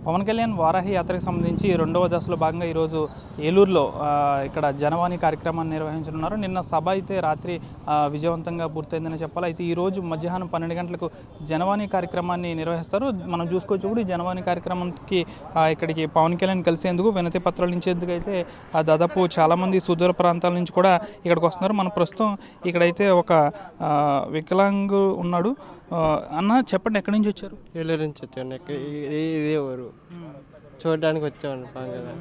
పవన్ కళ్యాణ్ వారాహి యాత్రకు సంబంధించి రెండవ దశలో భాగంగా ఈరోజు ఏలూరులో ఆ, ఇక్కడ జనవాణి కార్యక్రమాన్ని నిర్వహించనున్నారు నిన్న సభ అయితే రాత్రి ఆ, విజయవంతంగా పూర్తయిందని చెప్పాలి అయితే ఈరోజు మధ్యాహ్నం పన్నెండు గంటలకు జనవాణి కార్యక్రమాన్ని నిర్వహిస్తారు మనం చూసుకోవచ్చు కూడా ఈ జనవాణి కార్యక్రమానికి ఆ, ఇక్కడికి పవన్ కళ్యాణ్ కలిసేందుకు వినతి పత్రాలు ఇచ్చేందుకు అయితే ఆ, దాదాపు చాలామంది సుదూర ప్రాంతాల నుంచి కూడా ఇక్కడికి వస్తున్నారు మన ప్రస్తుతం ఇక్కడైతే ఒక ఆ, వికలాంగు ఉన్నాడు ఆ, అన్న చెప్పండి ఎక్కడి నుంచి వచ్చారు ఏలూరు నుంచి వచ్చాను ఇక్కడ ఇది ఇదే ఊరు చూడడానికి వచ్చామండి పవన్ కళ్యాణ్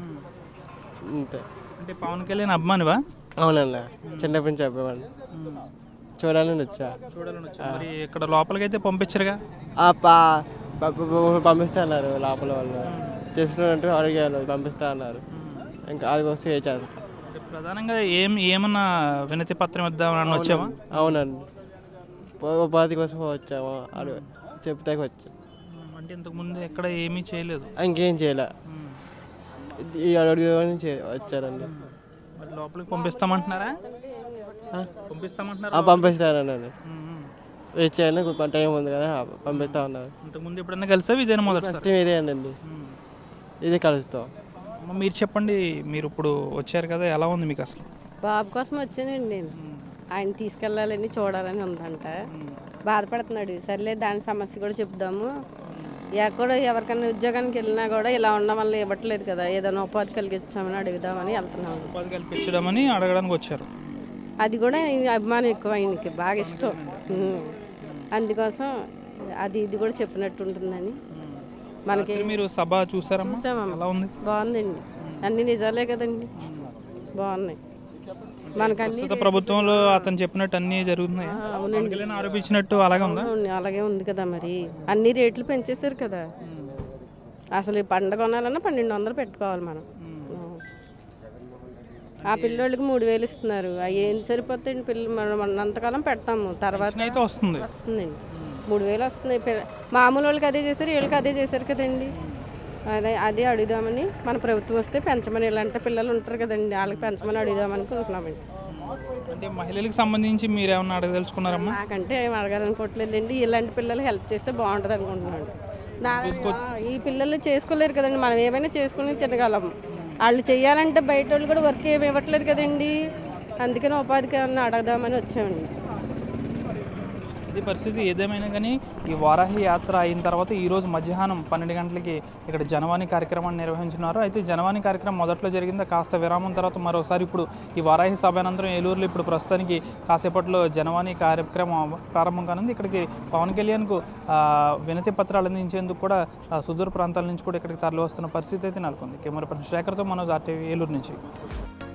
అంతే అంటే పవన్ కళ్యాణ్ అభిమానివా అవునన్నా చిన్నప్పటి నుంచి చెప్పేవాడిని చూడాలని వచ్చా చూడాలని వచ్చా మరి ఇక్కడ లోపలికి అయితే పంపించరుగా ఆ పా ప- ప- ప- పంపిస్తా అన్నారు లోపల వాళ్ళు తీసుకున్నట్టు అడిగాను పంపిస్తా అన్నారు ఇంకా అది కోసం వేచారు అంటే ప్రధానంగా ఏం ఏమన్నా వినతి పత్రం ఇద్దామని వచ్చావా అవునండి ఉ- ఉపాధి కోసం వచ్చాము అడు చెప్తాకి వచ్చా అంటే ఇంతకు ముందు ఎక్కడ ఏమీ చేయలేదు ఇంకేం చేయలే ఇది- ఈ అడుగుదామని చే- వచ్చారండి మరి లోపలికి పంపిస్తామంటున్నారా ఆ? పంపిస్తామంటున్నారా ఆ, పంపిస్తారనండి ఉమ్, ఉమ్. వచ్చాను టైం ఉంది కదా పంపిస్తా ఉన్నారు ఇంతకు ముందు ఎప్పుడైనా కలిసావు ఇదేనా మొదటిసారి ఫస్ట్ ఇదే అండి ఉమ్. ఇది కలుస్తాం అమ్మ, మీరు చెప్పండి మీరు ఇప్పుడు వచ్చారు కదా ఎలా ఉంది మీకు అసలు బాబు కోసం వచ్చానండి నేను ఆయన తీసుకెళ్ళాలని చూడాలని ఉందంట బాధపడుతున్నాడు సర్లే దాని సమస్య కూడా చెప్దాము ఎక్కడ ఎవరికైనా ఉద్యోగానికి వెళ్ళినా కూడా ఇలా ఉండడం వల్ల ఇవ్వట్లేదు కదా ఏదైనా ఉపాధి కలిగించామని అడుగుదామని వెళ్తున్నాము ఉపాధి కల్పించడమని అడగడానికి వచ్చారు అది కూడా ఈయన అభిమానం ఎక్కువ ఆయనకి బాగా ఇష్టం ఉం. అందుకోసం అది ఇది కూడా చెప్పినట్టు ఉంటుందని మనకి రాత్రి మీరు సభ చూసారమ్మా చూసామమ్మ. ఎలా ఉంది బాగుందండి అన్ని నిజాలే కదండి బాగున్నాయి మనకన్నీ ప్రస్తుత ప్రభుత్వంలో అతను చెప్పినట్టు అన్నీ జరుగుతున్నాయి పవన్ కళ్యాణ్ ఆరోపించినట్టు అలాగే ఉందా అవును, అలాగే ఉంది కదా మరి అన్ని రేట్లు పెంచేశారు కదా అసలు ఈ పండగ కొనాలన్నా పన్నెండు వందలు పెట్టుకోవాలి మనం ఆ పిల్లోళ్ళకి మూడు వేలు ఇస్తున్నారు అవి ఏం సరిపోతాయండి పిల్లలు మనం మనంతకాలం పెడతాము తర్వాత పెన్షన్ అయితే వస్తుంది వస్తుందండి మూడు వేలు వస్తున్నాయి పిల్ల- మామూలు వాళ్ళకి అదే చేశారు వీళ్ళకి అదే చేశారు కదండి అదే అదే అడుగుదామని మన ప్రభుత్వం వస్తే పెంచమని ఇలాంటి పిల్లలు ఉంటారు కదండి వాళ్ళకి పెంచమని అడుగుదామని అనుకుంటున్నామండి అంటే మహిళలకు సంబంధించి మీరు ఏమన్నా అడగదలుచుకున్నారమ్మా నాకంటే ఏం అడగాలనుకోవట్లేదండి ఇలాంటి పిల్లలు హెల్ప్ చేస్తే బాగుంటుంది అనుకుంటున్నాను నా ఈ పిల్లలు చేసుకోలేరు కదండి మనం ఏమైనా చేసుకుని తినగలం వాళ్ళు చేయాలంటే బయట వాళ్ళు కూడా వర్క్ ఏమి ఇవ్వట్లేదు కదండి అందుకని ఉపాధికి ఏమన్నా అడగదామని వచ్చామండి ఇది పరిస్థితి ఏదేమైనా కానీ ఈ వారాహి యాత్ర అయిన తర్వాత ఈ రోజు మధ్యాహ్నం పన్నెండు గంటలకి ఇక్కడ జనవాణి కార్యక్రమాన్ని నిర్వహించున్నారు అయితే జనవాణి కార్యక్రమం మొదట్లో జరిగింది కాస్త విరామం తర్వాత మరోసారి ఇప్పుడు ఈ వారాహి సభ అనంతరం ఏలూరులో ఇప్పుడు ప్రస్తుతానికి కాసేపట్లో జనవాణి కార్యక్రమం ప్రారంభం కానుంది ఇక్కడికి పవన్ కళ్యాణ్కు ఆ, వినతి పత్రాలు అందించేందుకు కూడా ఆ, సుదూర ప్రాంతాల నుంచి కూడా ఇక్కడికి తరలి వస్తున్న పరిస్థితి అయితే నెలకొంది కెమెరా పర్సన్ శేఖర్తో మనోజ్ ఆర్టీవీ ఏలూరు నుంచి